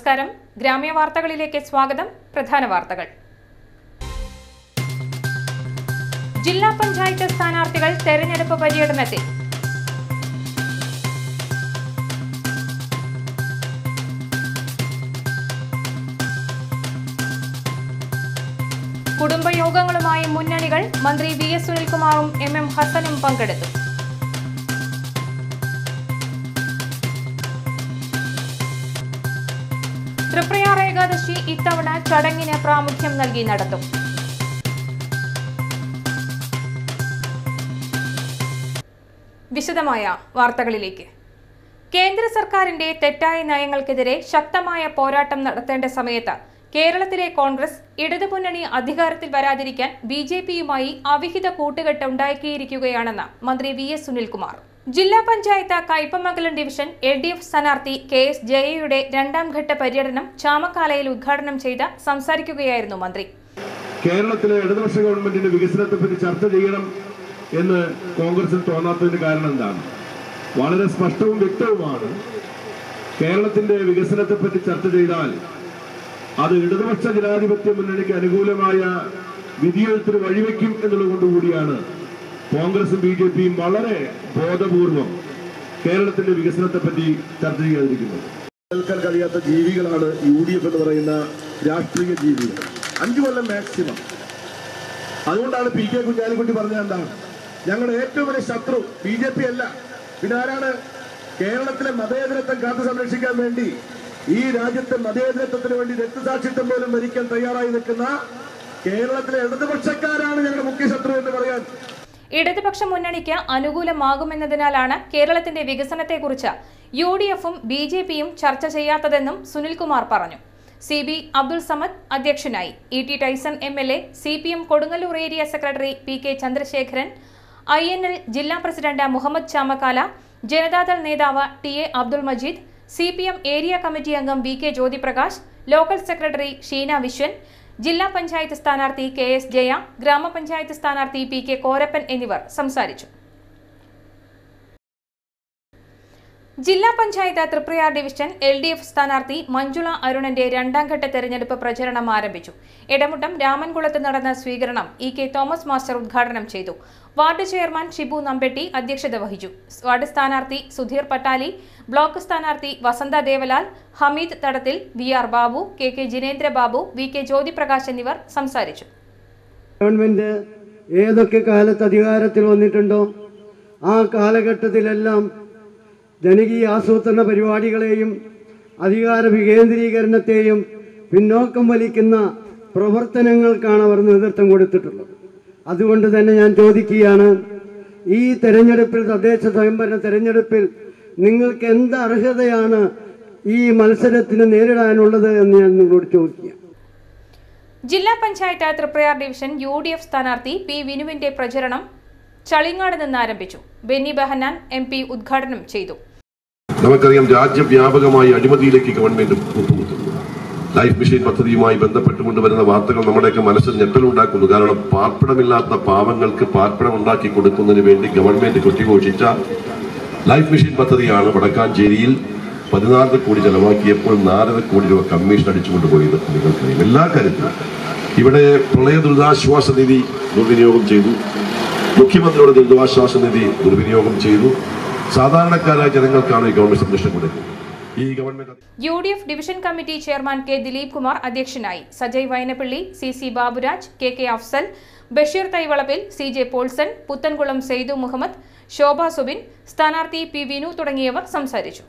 നമസ്കാരം ഗ്രാമീയ വാർത്തകളിലേക്ക് സ്വാഗതം പ്രധാന വാർത്തകൾ ജില്ലാ പഞ്ചായത്ത് സ്ഥാനാർത്ഥികൾ തെരഞ്ഞെടുപ്പ് പര്യടനത്തിൽ കുടുംബയോഗങ്ങളുമായി മുന്നണികൾ മന്ത്രി വി എസ് സുനിൽകുമാറും എം എം ഹസനും പങ്കെടുത്തു തൃപ്രയാർ ഏകാദശി ഇത്തവണ ചടങ്ങിന് പ്രാമുഖ്യം നൽകി നടത്തും വിശദമായ വാർത്തകളിലേക്ക് കേന്ദ്ര സർക്കാരിന്റെ തെറ്റായ നയങ്ങൾക്കെതിരെ ശക്തമായ പോരാട്ടം നടത്തേണ്ട സമയത്ത് കേരളത്തിലെ കോൺഗ്രസ് ഇടതുമുന്നണി അധികാരത്തിൽ വരാതിരിക്കാൻ ബി ജെ പിയുമായി അവിഹിത കൂട്ടുകെട്ട് ഉണ്ടാക്കിയിരിക്കുകയാണെന്ന് മന്ത്രി വി എസ് സുനിൽകുമാർ ജില്ലാ panchayat Kaipamangalam division L D F സ്ഥാനാർത്ഥി കെ എസ് ജയയുടെ രണ്ടാം ഘട്ട പര്യടനം ചാമക്കാലയിൽ ഉദ്ഘാടനം ചെയ്ത് സംസാരിക്കുകയായിരുന്നു മന്ത്രി കേരളത്തിലെ ഇടതുപക്ഷ ഗവൺമെന്റിന്റെ വികസനത്തെപ്പറ്റി ചർച്ച ചെയ്യണം എന്ന് കോൺഗ്രസിന് തോന്നാത്തതിന്റെ കാരണം എന്താണ് വളരെ സ്പഷ്ടവും വ്യക്തവുമാണ് കേരളത്തിന്റെ വികസനത്തെപ്പറ്റി ചർച്ച ചെയ്താൽ അത് ഇടതുപക്ഷ ജനാധിപത്യ മുന്നണിക്ക് അനുകൂലമായ വിധിയെഴുത്തിന് വഴിവെക്കും എന്നുള്ളതുകൊണ്ടുകൂടിയാണ് കോൺഗ്രസും ബി ജെ പിയും വളരെ ബോധപൂർവം കേരളത്തിന്റെ വികസനത്തെപ്പറ്റി ചർച്ച ചെയ്യാതിരിക്കുന്നത് കേൾക്കാൻ കഴിയാത്ത ജീവികളാണ് യു ഡി എഫ് എന്ന് പറയുന്ന രാഷ്ട്രീയ ജീവികൾ അഞ്ചു കൊല്ലം മാക്സിമം അതുകൊണ്ടാണ് പി കെ കുഞ്ഞാലിക്കുട്ടി പറഞ്ഞത് എന്താണ് ഞങ്ങളുടെ ഏറ്റവും വലിയ ശത്രു ബി ജെ പി അല്ല പിന്നെ ആരാണ് കേരളത്തിലെ മതേതരത്വം കാത്തു സംരക്ഷിക്കാൻ വേണ്ടി ഈ രാജ്യത്തെ മതേതരത്വത്തിന് വേണ്ടി രക്തസാക്ഷിത്വം പോലും ഭരിക്കാൻ തയ്യാറായി നിൽക്കുന്ന കേരളത്തിലെ ഇടതുപക്ഷക്കാരാണ് ഞങ്ങളുടെ മുഖ്യ ശത്രു എന്ന് പറയാൻ ഇടതുപക്ഷ മുന്നണിക്ക് അനുകൂലമാകുമെന്നതിനാലാണ് കേരളത്തിന്റെ വികസനത്തെക്കുറിച്ച് യു ഡി എഫും ബി ജെ പിയും ചർച്ച ചെയ്യാത്തതെന്നും സുനിൽകുമാർ പറഞ്ഞു സി ബി അബ്ദുൾ സമദ് അധ്യക്ഷനായി E T Tyson M L A C P M Kodungallur area secretary P K Chandrasekharan I N L ജില്ലാ പ്രസിഡന്റ് മുഹമ്മദ് ചാമക്കാല ജനതാദൾ നേതാവ് T A Abdul Majeed C P M area committee അംഗം V K Jyothiprakash local secretary Sheena Viswan ജില്ലാ പഞ്ചായത്ത് സ്ഥാനാർത്ഥി K S Jaya ഗ്രാമപഞ്ചായത്ത് സ്ഥാനാർത്ഥി P K Korappan എന്നിവർ സംസാരിച്ചു ജില്ലാ panchayat Triprayar division L D F സ്ഥാനാർത്ഥി മഞ്ജുള അരുണന്റെ രണ്ടാം ഘട്ട തെരഞ്ഞെടുപ്പ് പ്രചരണം ആരംഭിച്ചു ഇടമുട്ടം രാമൻകുളത്ത് നടന്ന സ്വീകരണം ഇ കെ തോമസ് മാസ്റ്റർ ഉദ്ഘാടനം ചെയ്തു വാർഡ് ചെയർമാൻ ഷിബു നമ്പെട്ടി അധ്യക്ഷത വഹിച്ചു വാർഡ് സ്ഥാനാർത്ഥി സുധീർ പട്ടാലി ബ്ലോക്ക് സ്ഥാനാർത്ഥി വസന്ത Devalal Hameed Thadathil V R Babu K K Jinendra Babu V K Jyothiprakash എന്നിവർ സംസാരിച്ചു ഗവൺമെൻറ് ഏതൊക്കെ കാലത്ത് അധികാരത്തിൽ വന്നിട്ടുണ്ടോ ആ കാലഘട്ടത്തിലെല്ലാം ജനകീയ ആസൂത്രണ പരിപാടികളെയും അധികാര വികേന്ദ്രീകരണത്തെയും പിന്നോക്കം വലിക്കുന്ന പ്രവർത്തനങ്ങൾക്കാണ് അവർ നേതൃത്വം കൊടുത്തിട്ടുള്ളത് അതുകൊണ്ട് തന്നെ ഞാൻ ചോദിക്കുകയാണ് ഈ തെരഞ്ഞെടുപ്പിൽ തദ്ദേശ സ്വയംഭരണ തെരഞ്ഞെടുപ്പിൽ നിങ്ങൾക്ക് എന്ത് അർഹതയാണ് ഈ മത്സരത്തിന് നേരിടാനുള്ളത് എന്ന് ഞാൻ നിങ്ങളോട് ചോദിക്കുക ജില്ലാ panchayat Triprayar division U D F സ്ഥാനാർത്ഥി പി വിനുവിന്റെ പ്രചരണം ചളിങ്ങാട് നിന്ന് ആരംഭിച്ചു ബെന്നി ബെഹനാൻ എം പി ഉദ്ഘാടനം ചെയ്തു നമുക്കറിയാം രാജ്യവ്യാപകമായി അഴിമതിയിലേക്ക് ഗവൺമെന്റ് കൂട്ടുമുട്ടുന്നു ലൈഫ് മിഷൻ പദ്ധതിയുമായി ബന്ധപ്പെട്ടുകൊണ്ട് വരുന്ന വാർത്തകൾ നമ്മുടെയൊക്കെ മനസ്സിൽ ഞെട്ടലുണ്ടാക്കുന്നു കാരണം പാർപ്പിടമില്ലാത്ത പാവങ്ങൾക്ക് പാർപ്പിടം ഉണ്ടാക്കി കൊടുക്കുന്നതിന് വേണ്ടി ഗവൺമെന്റ് കൊട്ടിഘോഷിച്ച ലൈഫ് മിഷൻ പദ്ധതിയാണ് വടക്കാഞ്ചേരിയിൽ പതിനാല് കോടി ചെലവാക്കിയപ്പോൾ നാലര കോടി രൂപ കമ്മീഷൻ അടിച്ചുകൊണ്ട് പോയത് നിങ്ങൾക്കറിയാം എല്ലാ കാര്യത്തിലും ഇവിടെ പ്രളയ ദുരിതാശ്വാസ നിധി ദുർവിനിയോഗം ചെയ്തു മുഖ്യമന്ത്രിയുടെ ദുരിതാശ്വാസ നിധി ദുർവിനിയോഗം ചെയ്തു സാധാരണക്കാരായ ജനങ്ങൾക്കാണ് ഈ ഗവൺമെന്റ് സംരക്ഷണം കൊടുക്കുന്നത് ഈ government U D F division committee chairman K Dileep Kumar അധ്യക്ഷനായി Sajay Vayanappally C C Baburaj K K Afsal Basheer Thaivalappil C J Polson Puthenkulam Seythu Muhammad Shobha Subin സ്ഥാനാർത്ഥി പി വിനു തുടങ്ങിയവർ സംസാരിച്ചു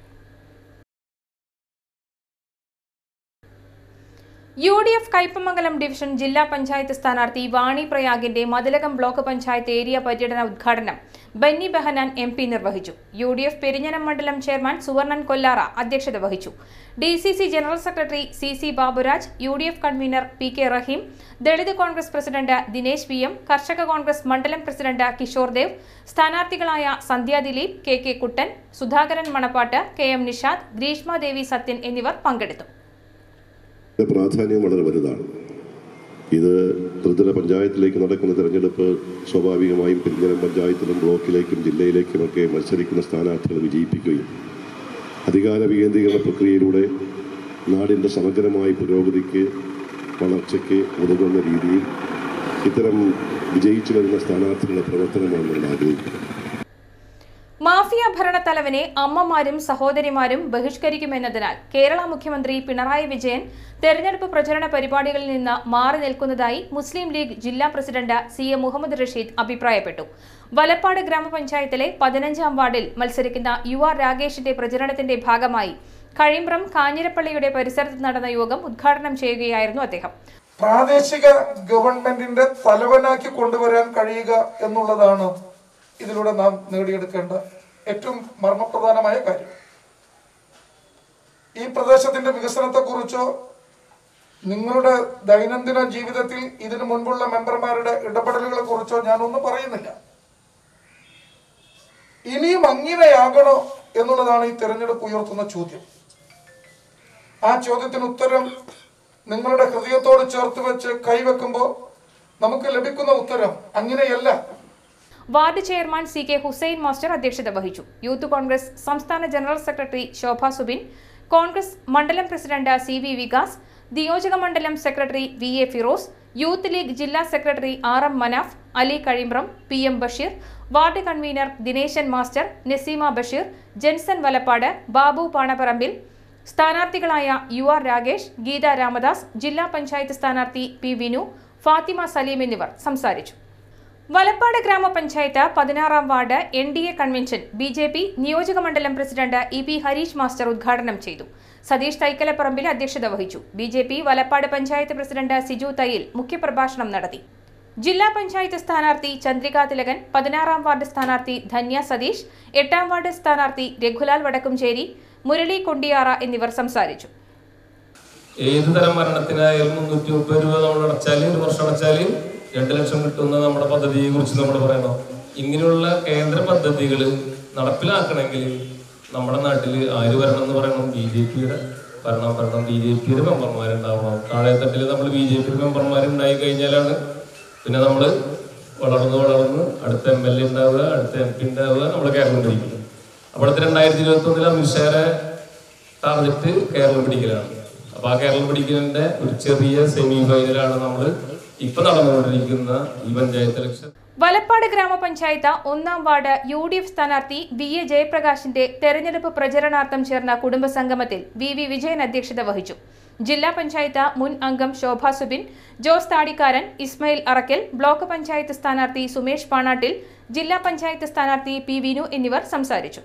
U D F Kaipamangalam division ജില്ലാ പഞ്ചായത്ത് സ്ഥാനാർത്ഥി വാണി പ്രയാഗിന്റെ മതിലകം ബ്ലോക്ക് പഞ്ചായത്ത് ഏരിയ പര്യടന ഉദ്ഘാടനം ബെന്നി ബെഹനാൻ എം പി നിർവഹിച്ചു യു ഡി എഫ് പെരിഞ്ഞനം മണ്ഡലം ചെയർമാൻ സുവർണൻ കൊല്ലാറ അധ്യക്ഷത വഹിച്ചു D C C general secretary C C Baburaj U D F convener P K Raheem Dalit Congress president Dinesh V M കർഷക കോൺഗ്രസ് മണ്ഡലം പ്രസിഡന്റ് കിഷോർ ദേവ് സ്ഥാനാർത്ഥികളായ Sandhya Dileep K K Kuttan Sudhakaran Manappattu K M Nishad Greeshma Devi Sathyan എന്നിവർ പങ്കെടുത്തു ഇതിന്റെ പ്രാധാന്യം വളരെ വലുതാണ് ഇത് ത്രിതല പഞ്ചായത്തിലേക്ക് നടക്കുന്ന തെരഞ്ഞെടുപ്പ് സ്വാഭാവികമായും പെരിഞ്ഞനം പഞ്ചായത്തിലും ബ്ലോക്കിലേക്കും ജില്ലയിലേക്കുമൊക്കെ മത്സരിക്കുന്ന സ്ഥാനാർത്ഥികളെ വിജയിപ്പിക്കുകയും അധികാര വികേന്ദ്രീകരണ പ്രക്രിയയിലൂടെ നാടിൻ്റെ സമഗ്രമായ പുരോഗതിക്ക് വളർച്ചയ്ക്ക് ഉതകുന്ന രീതിയിൽ ഇത്തരം വിജയിച്ചു വരുന്ന സ്ഥാനാർത്ഥികളുടെ പ്രവർത്തനമാണ് നമ്മൾ ആഗ്രഹിക്കുന്നത് മാഫിയ ഭരണത്തലവനെ അമ്മമാരും സഹോദരിമാരും ബഹിഷ്കരിക്കുമെന്നതിനാൽ കേരള മുഖ്യമന്ത്രി പിണറായി വിജയൻ തെരഞ്ഞെടുപ്പ് പ്രചരണ പരിപാടികളിൽ നിന്ന് മാറി നിൽക്കുന്നതായി മുസ്ലിം ലീഗ് ജില്ലാ president C A Muhammad Rasheed അഭിപ്രായപ്പെട്ടു വലപ്പാട് ഗ്രാമപഞ്ചായത്തിലെ പതിനഞ്ചാം വാർഡിൽ മത്സരിക്കുന്ന യു ആർ രാഗേഷിന്റെ പ്രചരണത്തിന്റെ ഭാഗമായി കഴിമ്പ്രം കാഞ്ഞിരപ്പള്ളിയുടെ പരിസരത്ത് നടന്ന യോഗം ഉദ്ഘാടനം ചെയ്യുകയായിരുന്നു അദ്ദേഹം പ്രാദേശിക ഗവൺമെന്റിന്റെ തലവനാക്കി കൊണ്ടുവരാൻ കഴിയുക എന്നുള്ളതാണ് ഇതിലൂടെ നാം നേടിയെടുക്കേണ്ട ഏറ്റവും മർമ്മപ്രധാനമായ കാര്യം ഈ പ്രദേശത്തിന്റെ വികസനത്തെക്കുറിച്ചോ നിങ്ങളുടെ ദൈനംദിന ജീവിതത്തിൽ ഇതിനു മുൻപുള്ള മെമ്പർമാരുടെ ഇടപെടലുകളെ കുറിച്ചോ ഞാനൊന്നും പറയുന്നില്ല ഇനിയും അങ്ങനെയാകണോ എന്നുള്ളതാണ് ഈ തെരഞ്ഞെടുപ്പ് ഉയർത്തുന്ന ചോദ്യം ആ ചോദ്യത്തിന് ഉത്തരം നിങ്ങളുടെ ഹൃദയത്തോട് ചേർത്ത് വെച്ച് കൈവെക്കുമ്പോൾ നമുക്ക് ലഭിക്കുന്ന ഉത്തരം അങ്ങനെയല്ല ward chairman C K Hussain master അധ്യക്ഷത വഹിച്ചു യൂത്ത് കോൺഗ്രസ് സംസ്ഥാന ജനറൽ സെക്രട്ടറി ശോഭ സുബിൻ കോൺഗ്രസ് മണ്ഡലം പ്രസിഡന്റ് സി വി വികാസ് നിയോജക മണ്ഡലം secretary V A Firoz youth League ജില്ലാ secretary R M Manaf Ali Kazhimbram P M Basheer ward convener Dineshan master Naseema Basheer Jenson Valappad Babu Panapparambil സ്ഥാനാർത്ഥികളായ യു ആർ രാഗേഷ് ഗീത രാമദാസ് ജില്ലാ പഞ്ചായത്ത് സ്ഥാനാർത്ഥി പി വിനു ഫാത്തിമ സലീം എന്നിവർ സംസാരിച്ചു വലപ്പാട് ഗ്രാമപഞ്ചായത്ത് പതിനാറാം ward N D A convention B J P നിയോജകമണ്ഡലം president E P Harish master ഉദ്ഘാടനം ചെയ്തു സതീഷ് തൈക്കലപ്പറമ്പിൽ അധ്യക്ഷത വഹിച്ചു B J P Valappad panchayat president Siju Thayyil മുഖ്യപ്രഭാഷണം നടത്തി ജില്ലാ പഞ്ചായത്ത് സ്ഥാനാർത്ഥി ചന്ദ്രിക തിലകൻ പതിനാറാം വാർഡ് സ്ഥാനാർത്ഥി ധന്യ സതീഷ് എട്ടാം വാർഡ് സ്ഥാനാർത്ഥി രഘുലാൽ വടക്കുംചേരി മുരളി കൊണ്ടിയാറ എന്നിവർ സംസാരിച്ചു ഏത് തരം മരണത്തിനായാലും മുന്നൂറ്റി മുപ്പത് രൂപ നമ്മൾ അടച്ചാൽ ഒരു വർഷം അടച്ചാൽ രണ്ട് ലക്ഷം കിട്ടുന്ന നമ്മുടെ പദ്ധതിയെ കുറിച്ച് നമ്മൾ പറയണം ഇങ്ങനെയുള്ള കേന്ദ്ര പദ്ധതികൾ നടപ്പിലാക്കണമെങ്കിൽ നമ്മുടെ നാട്ടിൽ ആര് വരണം എന്ന് പറയണം ബി ജെ പിയുടെ ഭരണം വരണം ബി ജെ പിയുടെ മെമ്പർമാരുണ്ടാവണം താഴെത്തട്ടിൽ നമ്മൾ ബി ജെ പിയുടെ മെമ്പർമാരുണ്ടായി കഴിഞ്ഞാലാണ് പിന്നെ നമ്മൾ വളർന്ന് വളർന്ന് അടുത്ത എം എൽ എ ഉണ്ടാവുക അടുത്ത എം പി ഉണ്ടാവുക നമ്മുടെ കേരളം ഭരിക്കും അവിടുത്തെ രണ്ടായിരത്തി ഇരുപത്തി ഒന്നിൽ അമിത്ഷാരെ ടാർഗറ്റ് കേരളം പിടിക്കലാണ് അപ്പൊ ആ കേരളം പിടിക്കലിന്റെ ഒരു ചെറിയ സെമി ഫൈനലാണ് നമ്മൾ ഇപ്പൊ നടന്നുകൊണ്ടിരിക്കുന്ന ഈ പഞ്ചായത്ത് ഇലക്ഷൻ വലപ്പാട് ഗ്രാമപഞ്ചായത്ത് ഒന്നാം വാർഡ് യു ഡി എഫ് സ്ഥാനാർത്ഥി വി എ ജയപ്രകാശിന്റെ തെരഞ്ഞെടുപ്പ് പ്രചരണാർത്ഥം ചേർന്ന കുടുംബസംഗമത്തിൽ വി വി വിജയൻ അധ്യക്ഷത വഹിച്ചു ജില്ലാ പഞ്ചായത്ത് മുൻ അംഗം ശോഭ സുബിൻ ജോസ് താടിക്കാരൻ ഇസ്മയിൽ അറക്കൽ ബ്ലോക്ക് പഞ്ചായത്ത് സ്ഥാനാർത്ഥി സുമേഷ് പാണാട്ടിൽ ജില്ലാ പഞ്ചായത്ത് സ്ഥാനാർത്ഥി പി വിനു എന്നിവർ സംസാരിച്ചു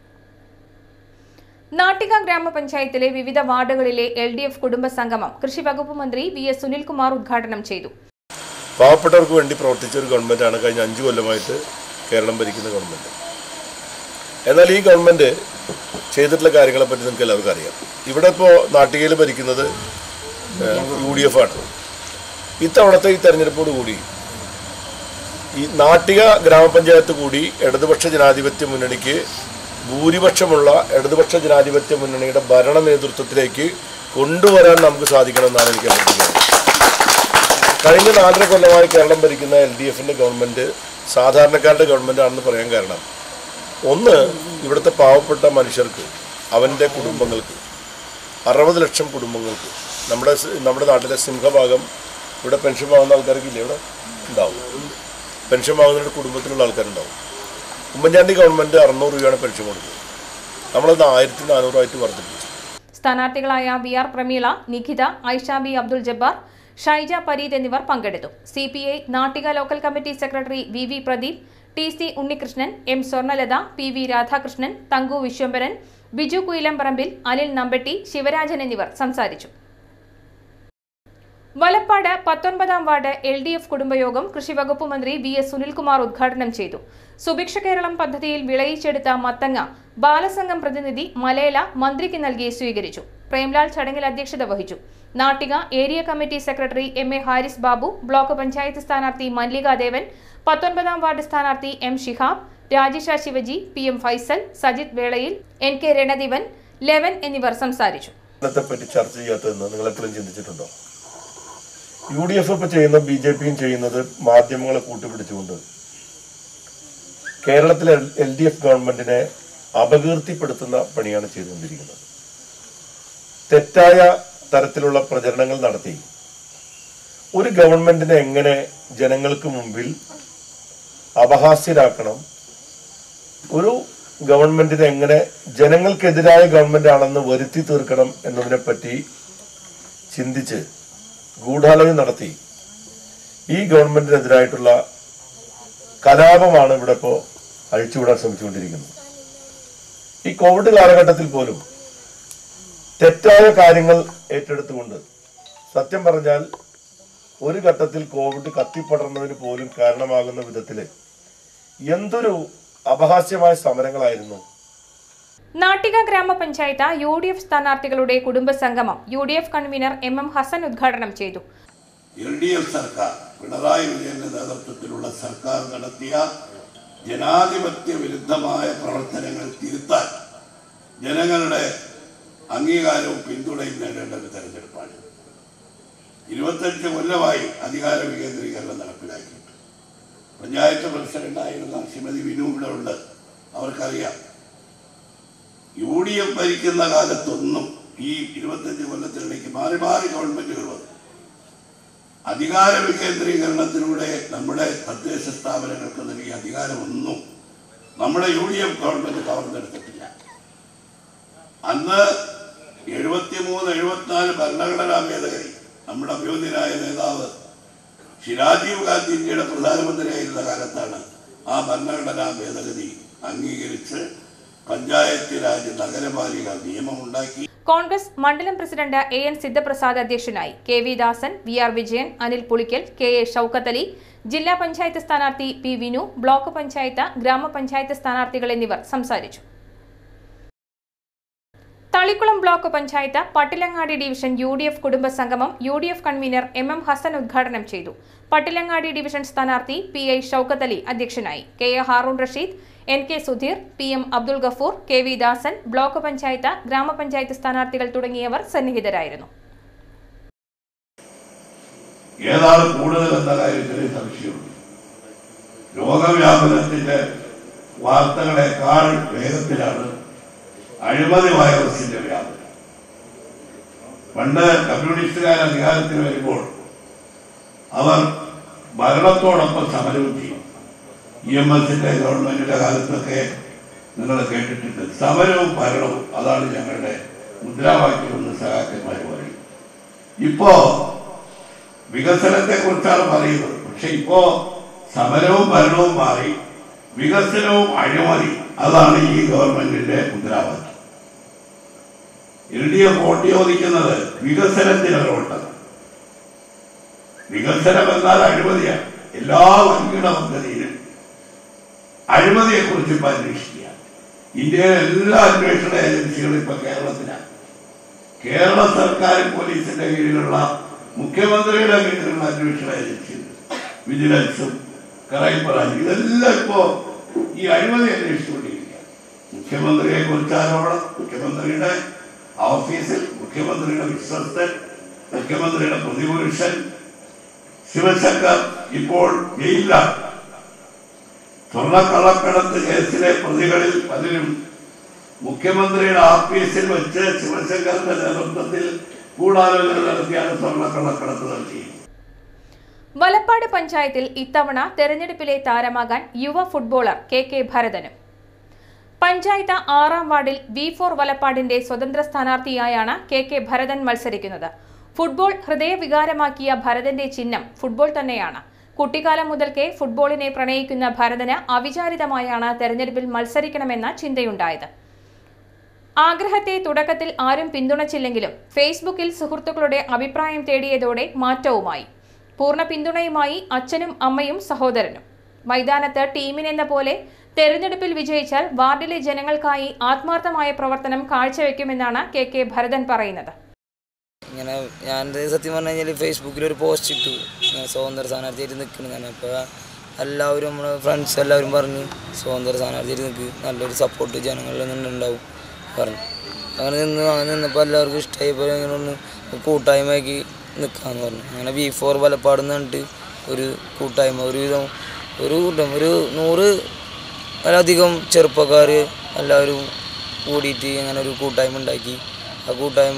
നാട്ടിക ഗ്രാമപഞ്ചായത്തിലെ വിവിധ വാർഡുകളിലെ എൽ ഡി എഫ് കുടുംബസംഗമം കൃഷി വകുപ്പ് മന്ത്രി വി എസ് സുനിൽകുമാർ ഉദ്ഘാടനം ചെയ്തു പാവപ്പെട്ടവർക്ക് വേണ്ടി പ്രവർത്തിച്ച ഒരു ഗവൺമെൻറ്റാണ് കഴിഞ്ഞ അഞ്ച് കൊല്ലമായിട്ട് കേരളം ഭരിക്കുന്ന ഗവൺമെൻറ് എന്നാൽ ഈ ഗവൺമെൻറ് ചെയ്തിട്ടുള്ള കാര്യങ്ങളെപ്പറ്റി നിങ്ങൾക്ക് എല്ലാവർക്കും അറിയാം ഇവിടെ ഇപ്പോൾ നാട്ടികയിൽ ഭരിക്കുന്നത് യു ഡി എഫ് ആണ് ഇത്തവണത്തെ ഈ തെരഞ്ഞെടുപ്പോട് കൂടി ഈ നാട്ടിക ഗ്രാമപഞ്ചായത്ത് കൂടി ഇടതുപക്ഷ ജനാധിപത്യ മുന്നണിക്ക് ഭൂരിപക്ഷമുള്ള ഇടതുപക്ഷ ജനാധിപത്യ മുന്നണിയുടെ ഭരണ നേതൃത്വത്തിലേക്ക് കൊണ്ടുവരാൻ നമുക്ക് സാധിക്കണമെന്നാണ് എനിക്ക് അഭ്യർത്ഥിക്കുന്നത് കഴിഞ്ഞ നാലര കൊല്ലമായി കേരളം ഭരിക്കുന്ന എൽ ഡി എഫിൻ്റെ ഗവൺമെൻറ് സാധാരണക്കാരുടെ ഗവൺമെൻറ് ആണെന്ന് പറയാൻ കാരണം ഒന്ന് ഇവിടുത്തെ പാവപ്പെട്ട മനുഷ്യർക്ക് അവൻ്റെ കുടുംബങ്ങൾക്ക് അറുപത് ലക്ഷം കുടുംബങ്ങൾക്ക് നമ്മുടെ സ് നമ്മുടെ നാട്ടിലെ സിംഹഭാഗം ഇവിടെ പെൻഷൻ വാങ്ങുന്ന ആൾക്കാർക്കില്ല ഇവിടെ ഉണ്ടാവും പെൻഷൻ വാങ്ങുന്ന കുടുംബത്തിലുള്ള ആൾക്കാരുണ്ടാവും ഉമ്മൻചാണ്ടി ഗവൺമെൻറ് അറുന്നൂറ് രൂപയാണ് പെൻഷൻ കൊടുക്കുന്നത് നമ്മളത് ആയിരത്തി നാനൂറായിട്ട് വർദ്ധിപ്പിച്ചു സ്ഥാനാർത്ഥികളായ V R Prameela Nikhitha Aisha B Abdul Jabbar Shaija Pareed എന്നിവർ പങ്കെടുത്തു C P I Nattika local committee secretary V V Pradeep T C Unnikrishnan M Swarnalatha P V Radhakrishnan Thanku Viswambharan Biju Kuyilamparambil Anil Nambatti Sivarajan എന്നിവർ സംസാരിച്ചു വലപ്പാട് പത്തൊൻപതാം വാർഡ് എൽ ഡി എഫ് കുടുംബയോഗം കൃഷിവകുപ്പ് മന്ത്രി വി എസ് സുനിൽകുമാർ ഉദ്ഘാടനം ചെയ്തു സുഭിക്ഷ കേരളം പദ്ധതിയിൽ വിളയിച്ചെടുത്ത മത്തങ്ങ ബാലസംഘം പ്രതിനിധി മലയല മന്ത്രിക്ക് നൽകി സ്വീകരിച്ചു പ്രേംലാൽ ചടങ്ങിൽ അധ്യക്ഷത വഹിച്ചു Nattika area committee secretary M A Haris Babu block panchayat സ്ഥാനാർത്ഥി മല്ലിക ദേവൻ പത്തൊൻപതാം വാർഡ് സ്ഥാനാർത്ഥി M Shihab Rajisha Shivaji P M Faisal Sajith Velayil N K രണദിവൻ eleven എന്നിവർ സംസാരിച്ചു പറ്റി ചർച്ച ചെയ്യാത്തതെന്ന് നിങ്ങൾ എപ്പോഴും ചിന്തിച്ചിട്ടുണ്ടോ യു ഡി എഫ് ഇപ്പൊ ചെയ്യുന്ന ബി ജെ പിയും ചെയ്യുന്നത് മാധ്യമങ്ങളെ കൂട്ടുപിടിച്ചുകൊണ്ട് കേരളത്തിലെ എൽ ഡി എഫ് ഗവൺമെന്റിനെ അപകീർത്തിപ്പെടുത്തുന്ന പണിയാണ് ചെയ്തുകൊണ്ടിരിക്കുന്നത് തെറ്റായ തരത്തിലുള്ള പ്രചരണങ്ങൾ നടത്തി ഒരു ഗവൺമെന്റിനെ എങ്ങനെ ജനങ്ങൾക്ക് മുമ്പിൽ അപഹാസ്യരാക്കണം ഒരു ഗവൺമെന്റിനെ എങ്ങനെ ജനങ്ങൾക്കെതിരായ ഗവൺമെന്റ് ആണെന്ന് വരുത്തി തീർക്കണം എന്നതിനെ പറ്റി ചിന്തിച്ച് ഗൂഢാലോചന നടത്തി ഈ ഗവൺമെന്റിനെതിരായിട്ടുള്ള കലാപമാണ് ഇവിടെ ഇപ്പോൾ അഴിച്ചുവിടാൻ ശ്രമിച്ചുകൊണ്ടിരിക്കുന്നത് ഈ കോവിഡ് കാലഘട്ടത്തിൽ പോലും തെറ്റായ കാര്യങ്ങൾ ഏറ്റെടുത്തുകൊണ്ട് സത്യം പറഞ്ഞാൽ ഒരു ഘട്ടത്തിൽ കോവിഡ് കത്തിപ്പടർന്നതിന് പോലും കാരണമാകുന്ന വിധത്തില് എന്തൊരു അപഹാസ്യമായ സമരങ്ങളായിരുന്നു നാട്ടിക ഗ്രാമപഞ്ചായത്ത് യു ഡി എഫ് സ്ഥാനാർത്ഥികളുടെ കുടുംബസംഗമം U D F convener M M Hassan ഉദ്ഘാടനം ചെയ്തു എൽ ഡി എഫ് സർക്കാർ പിണറായി വിജയന്റെ നേതൃത്വത്തിലുള്ള സർക്കാർ നടത്തിയ ജനാധിപത്യ വിരുദ്ധമായ പ്രവർത്തനങ്ങൾ തിരുത്താൻ ജനങ്ങളുടെ അംഗീകാരവും പിന്തുണയും നേടേണ്ട ഒരു തെരഞ്ഞെടുപ്പാണ് ഇരുപത്തഞ്ച് കൊല്ലമായി അധികാര വികേന്ദ്രീകരണം നടപ്പിലാക്കിയിട്ട് പഞ്ചായത്ത് പ്രസിഡന്റായിരുന്ന ശ്രീമതി വിനു ഇവിടെ ഉണ്ട് അവർക്കറിയാം യു ഡി എഫ് ഭരിക്കുന്ന കാലത്തൊന്നും ഈ ഇരുപത്തഞ്ച് കൊല്ലത്തിനിടയ്ക്ക് മാറി മാറി ഗവൺമെന്റുകൾ വന്നു അധികാര വികേന്ദ്രീകരണത്തിലൂടെ നമ്മുടെ തദ്ദേശ സ്ഥാപനങ്ങൾക്ക് നൽകിയ അധികാരമൊന്നും നമ്മുടെ യു ഡി എഫ് ഗവൺമെന്റ് കവർന്നെടുത്തിട്ടില്ല അന്ന് എഴുപത്തിമൂന്ന് എഴുപത്തിനാല് ഭരണഘടനാ ഭേദഗതി നമ്മുടെ അഭ്യുന്നതനായ നേതാവ് ശ്രീ രാജീവ് ഗാന്ധി ഇന്ത്യയുടെ പ്രധാനമന്ത്രിയായിരുന്ന കാലത്താണ് ആ ഭരണഘടനാ ഭേദഗതി അംഗീകരിച്ച് പഞ്ചായത്ത് രാജ് നഗരപാലിക നിയമമുണ്ടാക്കി കോൺഗ്രസ് മണ്ഡലം പ്രസിഡന്റ് എ എൻ സിദ്ധപ്രസാദ് അധ്യക്ഷനായി K V Dasan V R Vijayan Anil Pulikkal K A Shoukath Ali ജില്ലാ പഞ്ചായത്ത് സ്ഥാനാർത്ഥി പി വിനു ബ്ലോക്ക് പഞ്ചായത്ത് ഗ്രാമപഞ്ചായത്ത് സ്ഥാനാർത്ഥികൾ എന്നിവർ സംസാരിച്ചു Thalikkulam block panchayat Pattilangadi division U D F കുടുംബ സംഗമം U D F convener M M Hassan ഉദ്ഘാടനം ചെയ്തു പട്ടിലങ്ങാടി ഡിവിഷൻ സ്ഥാനാർത്ഥി പി ഐ ഷൌക്കത്ത് അലി അധ്യക്ഷനായി K A Haroon Rasheed N K Sudheer P M Abdul Gafoor K V Dasan block panchayat ഗ്രാമപഞ്ചായത്ത് സ്ഥാനാർത്ഥികൾ തുടങ്ങിയവർ സന്നിഹിതരായിരുന്നു ഏതാണ് കൂടുതൽ എന്ന കാര്യത്തിൽ സംശയമുണ്ട് രോഗവ്യാപനത്തിന്റെ വാർത്തകളെക്കാൾ വേഗത്തിലാണ് അഴിമതി വൈറസിന്റെ വ്യാപനം പണ്ട് കമ്മ്യൂണിസ്റ്റുകാർ അധികാരത്തിൽ വരുമ്പോൾ അവർ ഭരണത്തോടൊപ്പം സമരവും ചെയ്യും ഇ എം എസിന്റെ ഗവൺമെന്റിന്റെ കാലത്തൊക്കെ നിങ്ങൾ കേട്ടിട്ടുണ്ട് സമരവും ഭരണവും അതാണ് ഞങ്ങളുടെ മുദ്രാവാക്യമെന്ന് സഹാക്കന്മാർ പറയും ഇപ്പോ വികസനത്തെ കുറിച്ചാണ് പറയുന്നത് പക്ഷെ ഇപ്പോ സമരവും ഭരണവും മാറി വികസനവും അഴിമതി അതാണ് ഈ ഗവൺമെന്റിന്റെ മുദ്രാവാക്യം എൽ ഡി എഫ് വോട്ട് ചോദിക്കുന്നത് വികസനത്തിനല്ല വോട്ടത് വികസനം എന്നാൽ അഴിമതിയാണ് എല്ലാ വൻകിട പദ്ധതിയിലും അഴിമതിയെ കുറിച്ച് ഇപ്പൊ അന്വേഷിക്കുക ഇന്ത്യയിലെ എല്ലാ അന്വേഷണ ഏജൻസികളും ഇപ്പൊ കേരളത്തിലാണ് കേരള സർക്കാർ പോലീസിന്റെ കീഴിലുള്ള മുഖ്യമന്ത്രിയുടെ കീഴിലുള്ള അന്വേഷണ ഏജൻസിയുണ്ട് വിജിലൻസും ക്രൈം ബ്രാഞ്ച് ഇതെല്ലാം ഇപ്പോ ഈ അഴിമതി അന്വേഷിച്ചുകൊണ്ടിരിക്കുക മുഖ്യമന്ത്രിയെ കുറിച്ച് ആരോപണം മുഖ്യമന്ത്രിയുടെ ഓഫീസിൽ മുഖ്യമന്ത്രിയുടെ വിശ്വസ്തൻ മുഖ്യമന്ത്രിയുടെ പ്രതിപുരുഷൻ ശിവശങ്കർ ഇപ്പോൾ ജയിലിലാണ് സ്വർണ്ണക്കള്ളക്കടത്ത് കേസിലെ പ്രതികളിൽ പലരും മുഖ്യമന്ത്രിയുടെ ആഫീസിൽ വെച്ച് ശിവശങ്കറിന്റെ നേതൃത്വത്തിൽ ഗൂഢാലോചന നടത്തിയാണ് സ്വർണ്ണക്കള്ളക്കടത്ത് നടത്തിയത് വലപ്പാട് പഞ്ചായത്തിൽ ഇത്തവണ തെരഞ്ഞെടുപ്പിലെ താരമാകാൻ യുവ ഫുട്ബോളർ കെ കെ ഭരതനും പഞ്ചായത്ത് ആറാം വാർഡിൽ വി ഫോർ വലപ്പാടിന്റെ സ്വതന്ത്ര സ്ഥാനാർത്ഥിയായാണ് കെ കെ ഭരതൻ മത്സരിക്കുന്നത് ഫുട്ബോൾ ഹൃദയവികാരമാക്കിയ ഭരതന്റെ ചിഹ്നം ഫുട്ബോൾ തന്നെയാണ് കുട്ടിക്കാലം മുതൽക്കേ ഫുട്ബോളിനെ പ്രണയിക്കുന്ന ഭരതന് അവിചാരിതമായാണ് തെരഞ്ഞെടുപ്പിൽ മത്സരിക്കണമെന്ന ചിന്തയുണ്ടായത് ആഗ്രഹത്തെ തുടക്കത്തിൽ ആരും പിന്തുണച്ചില്ലെങ്കിലും ഫേസ്ബുക്കിൽ സുഹൃത്തുക്കളുടെ അഭിപ്രായം തേടിയതോടെ മാറ്റവുമായി പൂർണ്ണ പിന്തുണയുമായി അച്ഛനും അമ്മയും സഹോദരനും മൈതാനത്ത് ടീമിനെന്ന പോലെ തെരഞ്ഞെടുപ്പിൽ വിജയിച്ചാൽ വാർഡിലെ ജനങ്ങൾക്കായി ആത്മാർത്ഥമായ പ്രവർത്തനം കാഴ്ചവെക്കുമെന്നാണ് കെ കെ ഭരതൻ പറയുന്നത് ഇങ്ങനെ ഞാൻ സത്യം പറഞ്ഞു കഴിഞ്ഞാൽ ഫേസ്ബുക്കിൽ ഒരു പോസ്റ്റ് ഇട്ടു ഇങ്ങനെ സ്വതന്ത്ര സ്ഥാനാർത്ഥിയായിട്ട് നിൽക്കണം ഞാൻ അപ്പോൾ എല്ലാവരും നമ്മുടെ ഫ്രണ്ട്സ് എല്ലാവരും പറഞ്ഞു സ്വതന്ത്ര സ്ഥാനാർത്ഥിയായിട്ട് നിൽക്ക് നല്ലൊരു സപ്പോർട്ട് ജനങ്ങളിൽ നിന്നുണ്ടാവും പറഞ്ഞു അങ്ങനെ നിന്ന് അങ്ങനെ നിന്നപ്പോൾ എല്ലാവർക്കും ഇഷ്ടമായപ്പോൾ ഇങ്ങനെ ഒന്ന് കൂട്ടായ്മയാക്കി നിൽക്കാമെന്ന് പറഞ്ഞു അങ്ങനെ ബി ഫോർ വലപ്പാട് എന്ന് പറഞ്ഞിട്ട് ഒരു കൂട്ടായ്മ ഒരു വിധം ഒരു കൂട്ടം ഒരു നൂറ് അതിലധികം ചെറുപ്പക്കാർ എല്ലാവരും കൂടിയിട്ട് അങ്ങനെ ഒരു കൂട്ടായ്മ ഉണ്ടാക്കി ആ കൂട്ടായ്മ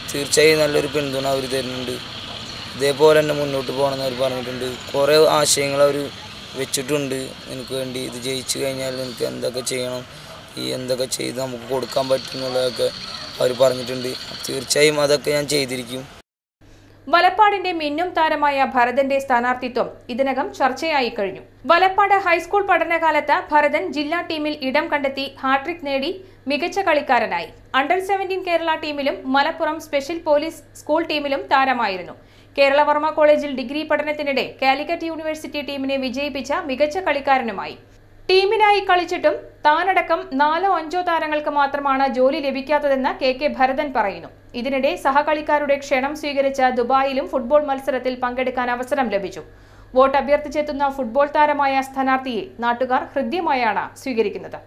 തീർച്ചയായും നല്ലൊരു പിന്തുണ അവർ തരുന്നുണ്ട് ഇതേപോലെ തന്നെ മുന്നോട്ട് പോകണമെന്ന് അവർ പറഞ്ഞിട്ടുണ്ട് കുറേ ആശയങ്ങൾ അവർ വെച്ചിട്ടുണ്ട് എനിക്ക് വേണ്ടി ഇത് ജയിച്ചു കഴിഞ്ഞാൽ എനിക്ക് എന്തൊക്കെ ചെയ്യണം ഈ എന്തൊക്കെ ചെയ്ത് നമുക്ക് കൊടുക്കാൻ പറ്റും എന്നുള്ളതൊക്കെ അവർ പറഞ്ഞിട്ടുണ്ട് തീർച്ചയായും അതൊക്കെ ഞാൻ ചെയ്തിരിക്കും വലപ്പാടിന്റെ മിന്നും താരമായ ഭരതന്റെ സ്ഥാനാർത്ഥിത്വം ഇതിനകം ചർച്ചയായി കഴിഞ്ഞു വലപ്പാട് ഹൈസ്കൂൾ പഠനകാലത്ത് ഭരതൻ ജില്ലാ ടീമിൽ ഇടം കണ്ടെത്തി ഹാട്രിക് നേടി മികച്ച കളിക്കാരനായി അണ്ടർ സെവൻറ്റീൻ കേരള ടീമിലും മലപ്പുറം സ്പെഷ്യൽ പോലീസ് സ്കൂൾ ടീമിലും താരമായിരുന്നു കേരളവർമ്മ കോളേജിൽ ഡിഗ്രി പഠനത്തിനിടെ കാലിക്കറ്റ് യൂണിവേഴ്സിറ്റി ടീമിനെ വിജയിപ്പിച്ച മികച്ച കളിക്കാരനുമായി ടീമിനായി കളിച്ചിട്ടും താനടക്കം നാലോ അഞ്ചോ താരങ്ങൾക്ക് മാത്രമാണ് ജോലി ലഭിക്കാത്തതെന്ന് കെ കെ ഭരതൻ പറയുന്നു ഇതിനിടെ സഹകളിക്കാരുടെ ക്ഷണം സ്വീകരിച്ച ദുബായിലും ഫുട്ബോൾ മത്സരത്തിൽ പങ്കെടുക്കാൻ അവസരം ലഭിച്ചു വോട്ട് അഭ്യർത്ഥിച്ചെത്തുന്ന ഫുട്ബോൾ താരമായ സ്ഥാനാർത്ഥിയെ നാട്ടുകാർ ഹൃദ്യമായാണ് സ്വീകരിക്കുന്നത്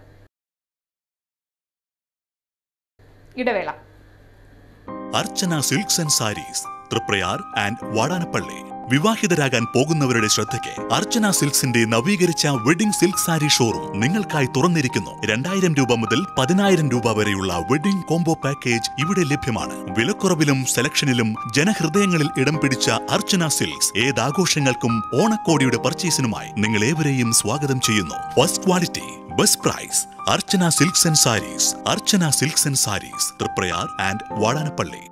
ഇടവേള Archana silks and sarees Triprayar and Vadanappally വിവാഹിതരാകാൻ പോകുന്നവരുടെ ശ്രദ്ധയ്ക്ക് അർച്ചന സിൽക്സിന്റെ നവീകരിച്ച വെഡിംഗ് സിൽക്ക് സാരി ഷോറൂം നിങ്ങൾക്കായി തുറന്നിരിക്കുന്നു രണ്ടായിരം രൂപ മുതൽ പതിനായിരം രൂപ വരെയുള്ള വെഡിംഗ് കോംബോ പാക്കേജ് ഇവിടെ ലഭ്യമാണ് വിലക്കുറവിലും സെലക്ഷനിലും ജനഹൃദയങ്ങളിൽ ഇടം പിടിച്ച അർച്ചന സിൽക്സ് ഏതാഘോഷങ്ങൾക്കും ഓണക്കോടിയുടെ പർച്ചേസിനുമായി നിങ്ങൾ ഏവരെയും സ്വാഗതം ചെയ്യുന്നു first quality best price Archana silks and sarees Archana silks and sarees Triprayar and Vadanappally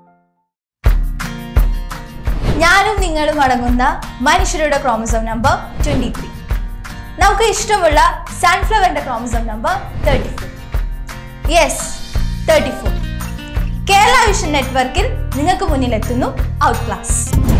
ഞാനും നിങ്ങളും അടങ്ങുന്ന മനുഷ്യരുടെ ക്രോമസോം നമ്പർ ട്വന്റി ത്രീ നമുക്ക് ഇഷ്ടമുള്ള സൺഫ്ലവറിന്റെ chromosome number thirty four yes thirty four Kerala vision നെറ്റ്വർക്കിൽ നിങ്ങൾക്ക് മുന്നിലെത്തുന്നു ഔട്ട് ക്ലാസ്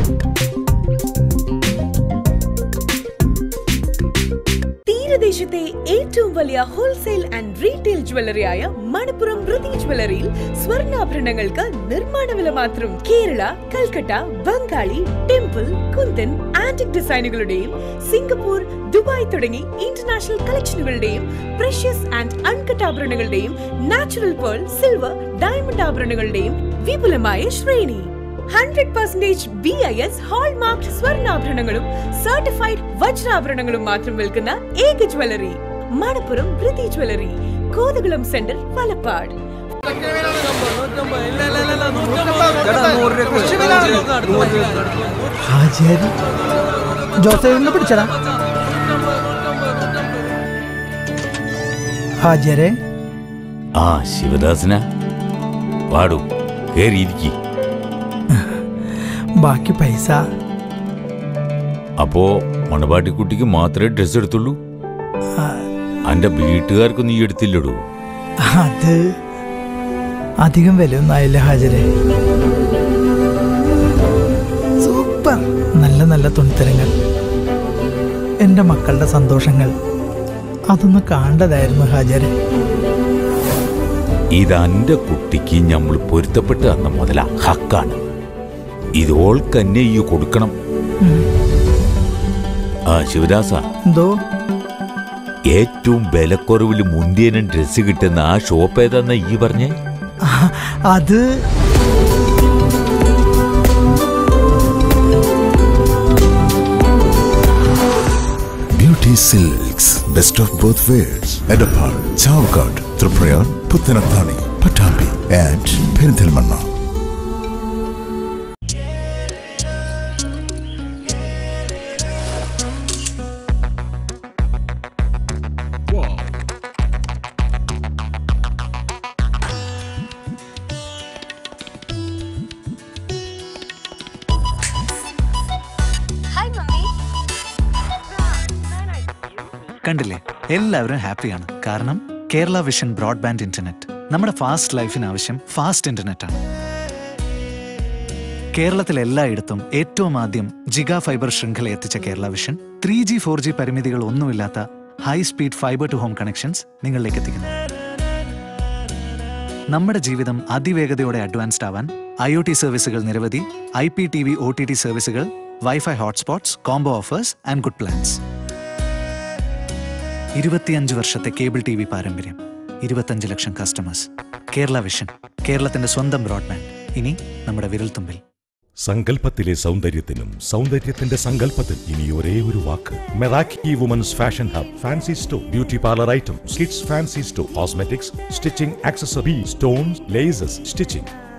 തീരദേശത്തെ ഏറ്റവും വലിയ ഹോൾസെയിൽ ആൻഡ് റീറ്റെയിൽ ജ്വല്ലറിയായ മണപ്പുറം ധൃതി ജ്വല്ലറിയിൽ സ്വർണ്ണാഭരണങ്ങൾക്ക് നിർമ്മാണ വില മാത്രം കേരള കൽക്കട്ട ബംഗാളി ടെമ്പിൾ കുന്തൻ ആന്റിക് ഡിസൈനുകളുടെയും സിംഗപ്പൂർ ദുബായ് തുടങ്ങി ഇന്റർനാഷണൽ കളക്ഷനുകളുടെയും പ്രഷ്യസ് ആൻഡ് അൺകട്ട് ആഭരണങ്ങളുടെയും നാച്ചുറൽ പേൾ സിൽവർ ഡയമണ്ട് ആഭരണങ്ങളുടെയും വിപുലമായ ശ്രേണി hundred percentage B I S hallmark സ്വർണ്ണാഭരണങ്ങളും സർട്ടിഫൈഡ് വജ്രാഭരണങ്ങളും മാത്രം വിൽക്കുന്ന ഏക ജ്വല്ലറി മണപ്പുറം ധൃതി ജ്വല്ലറി കോതകുളം സെന്റർ വലപ്പാട് ഹാജിയാരി ജോസഫിനെ പിടിച്ചടാ ഹാജിയരെ ആ ശിവദാസന പാടൂ കേറിയിരിക്കി ബാക്കി പൈസ അപ്പോ മണവാട്ടിക്കുട്ടിക്ക് മാത്രമേ ഡ്രസ് എടുത്തുള്ളൂ ആ, അന്റെ വീട്ടുകാർക്ക് നീ എടുത്തില്ലടൂ അത് അധികം വിലയൊന്നും ആയില്ല ഹാജരെ സൂപ്പർ നല്ല നല്ല തുണിത്തരങ്ങൾ എൻ്റെ മക്കളുടെ സന്തോഷങ്ങൾ അതൊന്ന് കാണേണ്ടതായിരുന്നു ഹാജരെ ഇത് അന്റെ കുട്ടിക്ക് നമ്മൾ പൊരുത്തപ്പെട്ട് തന്ന മുതല ഹക്കാണ് ഇത് ഓൾക്കന്നെ ഈ കൊടുക്കണം ആ ശിവദാസ എന്തോ ഏറ്റവും വിലക്കുറവിൽ മുന്തിയനും ഡ്രസ്സ് കിട്ടുന്ന ആ ഷോപ്പ് ഏതാന്ന ഈ പറഞ്ഞേ ആ, അത് Beauty Silks, best of both worlds. Edapar, Chavkad, Tripurayar, Puttanathani, Patambi, and Perinthalmanna. Hi mummy കണ്ടില്ലേ എല്ലാവരും ഹാപ്പിയാണ് കാരണം കേരള വിഷൻ ബ്രോഡ്ബാൻഡ് ഇന്റർനെറ്റ് നമ്മുടെ ഫാസ്റ്റ് ലൈഫിന് ആവശ്യം ഫാസ്റ്റ് ഇന്റർനെറ്റ് ആണ് കേരളത്തിൽ എല്ലായിടത്തും ഏറ്റവും ആദ്യം ജിഗാ ഫൈബർ ശൃംഖല എത്തിച്ച Kerala vision three G four G പരിമിതികൾ ഒന്നുമില്ലാത്ത high speed fibre to home connections നിങ്ങളിലേക്ക് എത്തിക്കുന്നു നമ്മുടെ ജീവിതം അതിവേഗതയോടെ അഡ്വാൻസ്ഡ് ആവാൻ ഐ ഒ ടി സർവീസുകൾ നിരവധി I P T V O T T സർവീസുകൾ wifi hotspots combo offers and good plans ഇരുപത്തിയഞ്ച് വർഷത്തെ കേബിൾ ടി വി പാരമ്പര്യം ഇരുപത്തഞ്ച് ലക്ഷം കസ്റ്റമേഴ്സ് കേരള വിഷൻ കേരളത്തിന്റെ സ്വന്തം ബ്രോഡ്ബാൻഡ് ഇനി നമ്മുടെ വിരൽത്തുമ്പിൽ സങ്കല്പത്തിലെ സൗന്ദര്യത്തിനും സൗന്ദര്യത്തിന്റെ സങ്കല്പത്തിൽ ഇനി ഒരേ ഒരു വാക്ക് Meraki women's fashion hub fancy store beauty parlour items kids fancy store cosmetics stitching accessory stones laces stitching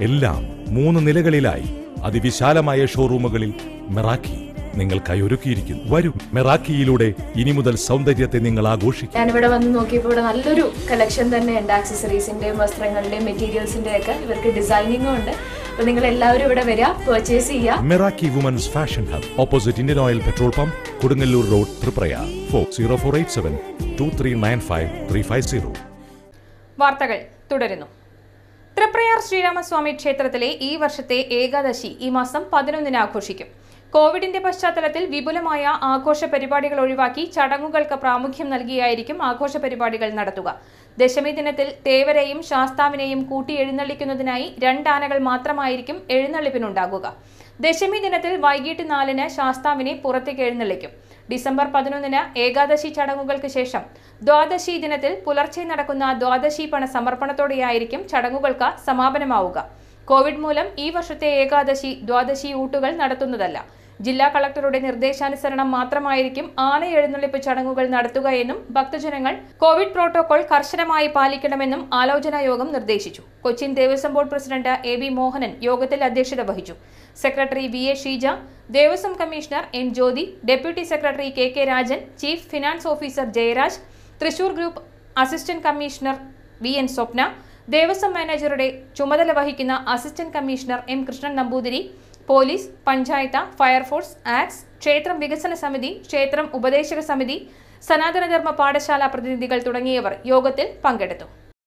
എല്ലാം മൂന്ന് നിലകളിലായി അതിവിശാലമായ ഷോറൂമുകളിൽ മെറാക്കി നിങ്ങൾക്കായി ഒരുക്കിയിരിക്കുന്നു വരും മെറാക്കിയിലൂടെ ഇനി മുതൽ സൗന്ദര്യത്തെ നിങ്ങൾ ആഘോഷിക്കും ഞാനിവിടെ വന്ന് നോക്കിയപ്പോൾ ഇവിടെ നല്ലൊരു കളക്ഷൻ തന്നെയുണ്ട് ആക്സസറീസിന്റെയും വസ്ത്രങ്ങളുടെയും മെറ്റീരിയൽസിന്റെയും ഒക്കെ ഇവർക്ക് ഡിസൈനിങ്ങും ഉണ്ട് അപ്പൊ നിങ്ങൾ എല്ലാവരും ഇവിടെ വരിക പർച്ചേസ് ചെയ്യുക Meraki women's fashion hub opposite Indian oil petrol pump Kodungallur road Triprayar four zero four eight seven two three nine five three five zero വാർത്തകൾ തുടരുന്നു തൃപ്രയാർ ശ്രീരാമസ്വാമി ക്ഷേത്രത്തിലെ ഈ വർഷത്തെ ഏകാദശി ഈ മാസം പതിനൊന്നിന് ആഘോഷിക്കും കോവിഡിന്റെ പശ്ചാത്തലത്തിൽ വിപുലമായ ആഘോഷ പരിപാടികൾ ഒഴിവാക്കി ചടങ്ങുകൾക്ക് പ്രാമുഖ്യം നൽകിയായിരിക്കും ആഘോഷ പരിപാടികൾ നടത്തുക ദശമി ദിനത്തിൽ തേവരെയും ശാസ്താവിനെയും കൂട്ടി എഴുന്നള്ളിക്കുന്നതിനായി രണ്ടാനകൾ മാത്രമായിരിക്കും എഴുന്നള്ളിപ്പിനുണ്ടാകുക ദശമി ദിനത്തിൽ വൈകിട്ട് നാലിന് ശാസ്താവിനെ പുറത്തേക്ക് എഴുന്നള്ളിക്കും ഡിസംബർ പതിനൊന്നിന് ഏകാദശി ചടങ്ങുകൾക്ക് ശേഷം ദ്വാദശി ദിനത്തിൽ പുലർച്ചെ നടക്കുന്ന ദ്വാദശി പണ സമർപ്പണത്തോടെയായിരിക്കും ചടങ്ങുകൾക്ക് സമാപനമാവുക കോവിഡ് മൂലം ഈ വർഷത്തെ ഏകാദശി ദ്വാദശി ഊട്ടുകൾ നടത്തുന്നതല്ല ജില്ലാ കളക്ടറുടെ നിർദ്ദേശാനുസരണം മാത്രമായിരിക്കും ആന എഴുന്നള്ളിപ്പ് ചടങ്ങുകൾ നടത്തുകയെന്നും ഭക്തജനങ്ങൾ കോവിഡ് പ്രോട്ടോകോൾ കർശനമായി പാലിക്കണമെന്നും ആലോചനാ യോഗം നിർദ്ദേശിച്ചു Cochin Devaswom board president A B Mohanan യോഗത്തിൽ അധ്യക്ഷത വഹിച്ചു secretary V A Sheeja Devaswom commissioner N Jyothi deputy secretary K K Rajan chief finance officer Jayaraj Thrissur group assistant commissioner V N Swapna Devaswom മാനേജറുടെ ചുമതല വഹിക്കുന്ന assistant commissioner M Krishnan Namboothiri police panchayat fire force ആക്സ് ക്ഷേത്രം വികസന സമിതി ക്ഷേത്രം ഉപദേശക സമിതി സനാതനധർമ്മ പാഠശാല പ്രതിനിധികൾ തുടങ്ങിയവർ യോഗത്തിൽ പങ്കെടുത്തു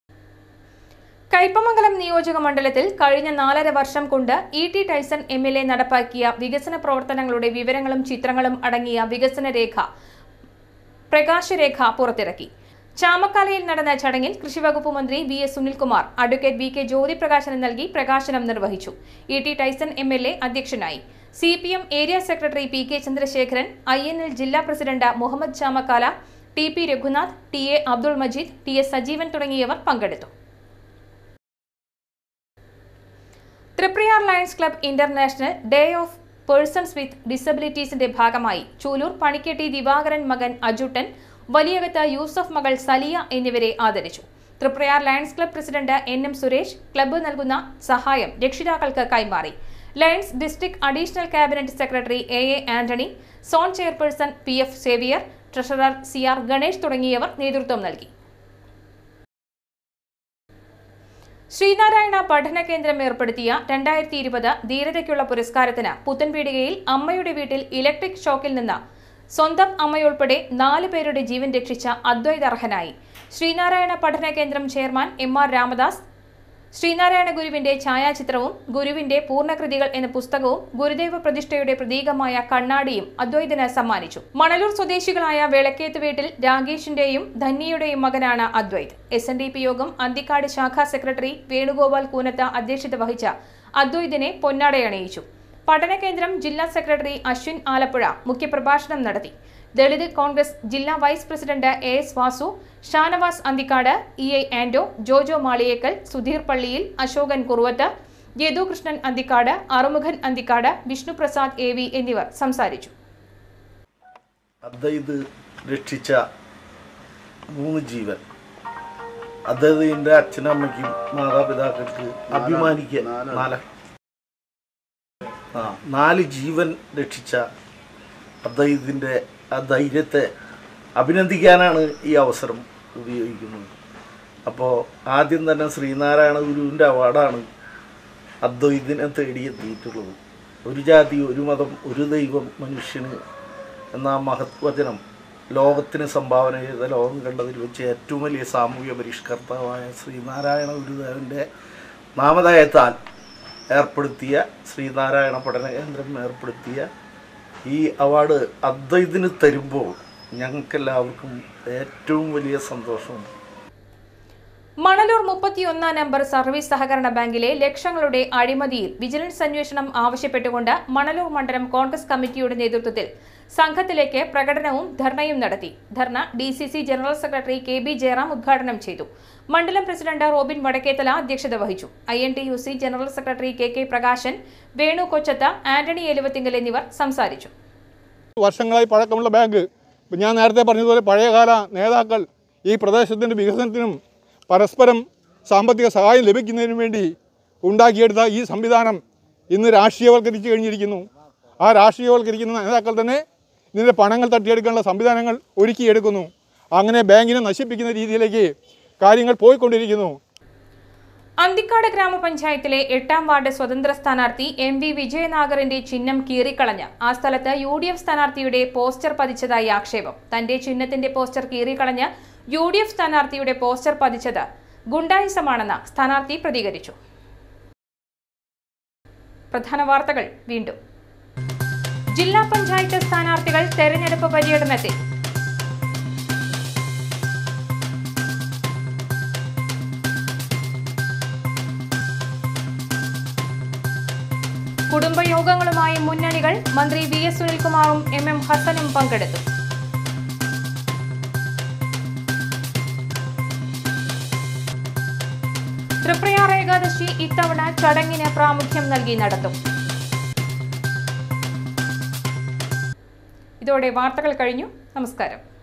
കയ്പമംഗലം നിയോജക മണ്ഡലത്തിൽ കഴിഞ്ഞ നാലര വർഷം കൊണ്ട് E T Tyson M L A നടപ്പാക്കിയ വികസന പ്രവർത്തനങ്ങളുടെ വിവരങ്ങളും ചിത്രങ്ങളും അടങ്ങിയ വികസന രേഖ പ്രകാശരേഖ പുറത്തിറക്കി ചാമക്കാലയിൽ നടന്ന ചടങ്ങിൽ കൃഷിവകുപ്പ് മന്ത്രി V S Sunilkumar advocate V K Jyothi പ്രകാശനം നൽകി പ്രകാശനം നിർവഹിച്ചു E T Tyson M L A അധ്യക്ഷനായി C P M area secretary P K Chandrasekharan I N L ജില്ലാ president Muhammad Chamakkala T P Raghunath T A Abdul Majeed T S Sajeevan തുടങ്ങിയവർ പങ്കെടുത്തു Triprayar lions club international day of persons with ഡിസബിലിറ്റീസിന്റെ ഭാഗമായി ചൂലൂർ പണിക്കെട്ടി ദിവാകരൻ മകൻ അജുട്ടൻ വലിയകത്ത് യൂസഫ് മകൾ സലിയ എന്നിവരെ ആദരിച്ചു Triprayar lions club president N M Suresh club നൽകുന്ന സഹായം രക്ഷിതാക്കൾക്ക് കൈമാറി lions district additional cabinet secretary A A Antony zone chairperson P F Xavier treasurer C R Ganesh തുടങ്ങിയവർ നേതൃത്വം നൽകി ശ്രീനാരായണ പഠന കേന്ദ്രം ഏർപ്പെടുത്തിയ രണ്ടായിരത്തി ഇരുപത് ധീരതയ്ക്കുള്ള പുരസ്കാരത്തിന് പുത്തൻപീടികയിൽ അമ്മയുടെ വീട്ടിൽ ഇലക്ട്രിക് ഷോക്കിൽ നിന്ന് സ്വന്തം അമ്മയുൾപ്പെടെ നാല് പേരുടെ ജീവൻ രക്ഷിച്ച അദ്വൈത് അർഹനായി ശ്രീനാരായണ പഠന കേന്ദ്രം chairman M R Ramadas Sreenarayana ഗുരുവിന്റെ ഛായാചിത്രവും ഗുരുവിന്റെ പൂർണ്ണകൃതികൾ എന്ന പുസ്തകവും ഗുരുദേവ പ്രതിഷ്ഠയുടെ പ്രതീകമായ കണ്ണാടിയും അദ്വൈതിന് സമ്മാനിച്ചു മണലൂർ സ്വദേശികളായ വിളക്കേത്ത് വീട്ടിൽ രാഗേഷിന്റെയും ധന്യയുടെയും മകനാണ് Advaith S N D P യോഗം അന്തിക്കാട് ശാഖാ സെക്രട്ടറി വേണുഗോപാൽ കൂനത്ത അധ്യക്ഷത വഹിച്ച അദ്വൈതിനെ പൊന്നാടയണിയിച്ചു പഠന കേന്ദ്രം ജില്ലാ സെക്രട്ടറി അശ്വിൻ ആലപ്പുഴ മുഖ്യപ്രഭാഷണം നടത്തി ദളിത് കോൺഗ്രസ് ജില്ലാ vice president A S Vasu Shanavas Anthikkad E I Ando Jojo Maliyekkal Sudheer Palliyil Asokan Kuruvath Yadukrishnan Anthikkad Arumukhan Anthikkad Vishnuprasad A V എന്നിവർ സംസാരിച്ചു അദ്വൈത് രക്ഷിച്ച മൂന്ന് ജീവൻ അദ്ദേഹത്തിൻ്റെ അച്ഛനും അമ്മയ്ക്കും മാതാപിതാക്കൾക്ക് അഭിമാനിക്കാൻ നാല് ആ നാല് ജീവൻ രക്ഷിച്ച അദ്ദേഹത്തിൻ്റെ ആ ധൈര്യത്തെ അഭിനന്ദിക്കാനാണ് ഈ അവസരം ഉപയോഗിക്കുന്നത് അപ്പോൾ ആദ്യം തന്നെ ശ്രീനാരായണ ഗുരുവിൻ്റെ അവാർഡാണ് അദ്വൈതിനെ തേടിയെത്തിയിട്ടുള്ളത് ഒരു ജാതി ഒരു മതം ഒരു ദൈവം മനുഷ്യന് എന്ന ആ മഹത് വചനം ലോകത്തിന് സംഭാവന ചെയ്ത ലോകം കണ്ടതിൽ വെച്ച് ഏറ്റവും വലിയ സാമൂഹ്യ പരിഷ്കർത്താവായ ശ്രീനാരായണ ഗുരുദേവൻ്റെ നാമധേയത്താൽ ഏർപ്പെടുത്തിയ ശ്രീനാരായണ പഠന കേന്ദ്രം ഏർപ്പെടുത്തിയ ഈ അവാർഡ് അദ്വൈതിന് തരുമ്പോൾ ഞങ്ങൾക്കെല്ലാവർക്കും ഏറ്റവും വലിയ സന്തോഷമുണ്ട് മണലൂർ മുപ്പത്തിയൊന്നാം നമ്പർ സർവീസ് സഹകരണ ബാങ്കിലെ ലക്ഷങ്ങളുടെ അഴിമതിയിൽ വിജിലൻസ് അന്വേഷണം ആവശ്യപ്പെട്ടുകൊണ്ട് മണലൂർ മണ്ഡലം കോൺഗ്രസ് കമ്മിറ്റിയുടെ നേതൃത്വത്തിൽ സംഘത്തിലേക്ക് പ്രകടനവും ധർണയും നടത്തി ധർണ D C C general secretary K B Jayaram ഉദ്ഘാടനം ചെയ്തു മണ്ഡലം പ്രസിഡന്റ് റോബിൻ വടക്കേത്തല അധ്യക്ഷത വഹിച്ചു I N T U C general secretary K K Prakashan Venu Kochatha Antony Eluvathingal എന്നിവർ സംസാരിച്ചു വർഷങ്ങളായി പഴക്കമുള്ള ബാങ്ക് ഇപ്പം ഞാൻ നേരത്തെ പറഞ്ഞതുപോലെ പഴയകാല നേതാക്കൾ ഈ പ്രദേശത്തിൻ്റെ വികസനത്തിനും പരസ്പരം സാമ്പത്തിക സഹായം ലഭിക്കുന്നതിനും വേണ്ടി ഉണ്ടാക്കിയെടുത്ത ഈ സംവിധാനം ഇന്ന് രാഷ്ട്രീയവൽക്കരിച്ച് കഴിഞ്ഞിരിക്കുന്നു ആ രാഷ്ട്രീയവൽക്കരിക്കുന്ന നേതാക്കൾ തന്നെ ഇതിൻ്റെ പണങ്ങൾ തട്ടിയെടുക്കാനുള്ള സംവിധാനങ്ങൾ ഒരുക്കിയെടുക്കുന്നു അങ്ങനെ ബാങ്കിനെ നശിപ്പിക്കുന്ന രീതിയിലേക്ക് കാര്യങ്ങൾ പോയിക്കൊണ്ടിരിക്കുന്നു അന്തിക്കാട് ഗ്രാമപഞ്ചായത്തിലെ എട്ടാം വാർഡ് സ്വതന്ത്ര സ്ഥാനാർത്ഥി എം വി വിജയനാഗറിന്റെ ചിഹ്നം കീറിക്കളഞ്ഞ് ആ സ്ഥലത്ത് യു ഡി എഫ് സ്ഥാനാർത്ഥിയുടെ പോസ്റ്റർ പതിച്ചതായി ആക്ഷേപം തന്റെ ചിഹ്നത്തിന്റെ പോസ്റ്റർ കീറിക്കളഞ്ഞ് യു ഡി എഫ് സ്ഥാനാർത്ഥിയുടെ പോസ്റ്റർ പതിച്ചത് ഗുണ്ടായിസമാണെന്ന് സ്ഥാനാർത്ഥി പ്രതികരിച്ചു പ്രധാന വാർത്തകൾ വീണ്ടും ജില്ലാ പഞ്ചായത്ത് സ്ഥാനാർത്ഥികൾ തെരഞ്ഞെടുപ്പ് പര്യടനത്തിൽ കുടുംബയോഗങ്ങളുമായി മുന്നണികൾ മന്ത്രി വി എസ് സുനിൽകുമാറും എം എം ഹസനും പങ്കെടുത്തു തൃപ്രയാർ ഏകാദശി ഇത്തവണ ചടങ്ങിന് പ്രാമുഖ്യം നൽകി നടത്തും ഇതോടെ വാർത്തകൾ കഴിഞ്ഞു നമസ്കാരം